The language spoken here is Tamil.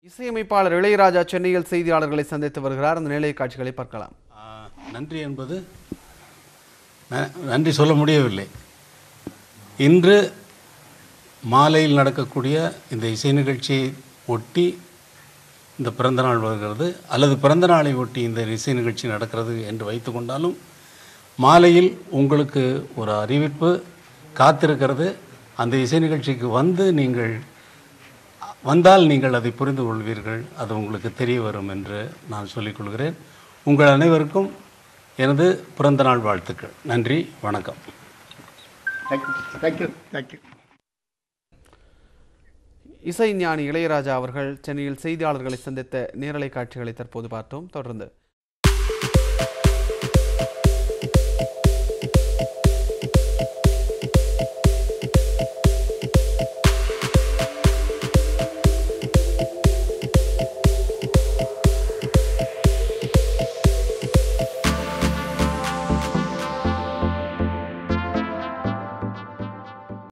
இசையமைப்பாளர் இளையராஜா சென்னையில் செய்தியாளர்களை சந்தித்து வருகிறார் அந்த நிலைய காட்சிகளை பார்க்கலாம் ஆ, நன்றி என்பது ந- நன்றி சொல்ல முடியவில்லை இன்று மாலையில் நடக்கக்கூடிய இந்த இசை நிகழ்ச்சியை ஒட்டி இந்த பிறந்தநாள் வருகிறது அல்லது பிறந்த நாளை ஒட்டி இந்த இசை நிகழ்ச்சி நடக்கிறது என்று வைத்துக்கொண்டாலும் மாலையில் உங்களுக்கு ஒரு அறிவிப்பு காத்திருக்கிறது அந்த இசை நிகழ்ச்சிக்கு வந்து நீங்கள் வந்தால் நீங்கள் அதை புரிந்து கொள்வீர்கள் அது உங்களுக்கு தெரிய வரும் என்று நான் சொல்லிக்கொள்கிறேன் உங்கள் அனைவருக்கும் எனது பிறந்தநாள் வாழ்த்துக்கள் நன்றி வணக்கம் தேங்க்யூ தேங்க்யூ தேங்க்யூ இசை ஞானி இளையராஜா அவர்கள் சென்னையில் செய்தியாளர்களை சந்தித்த நேரலை காட்சிகளை தற்போது பார்த்தோம் தொடர்ந்து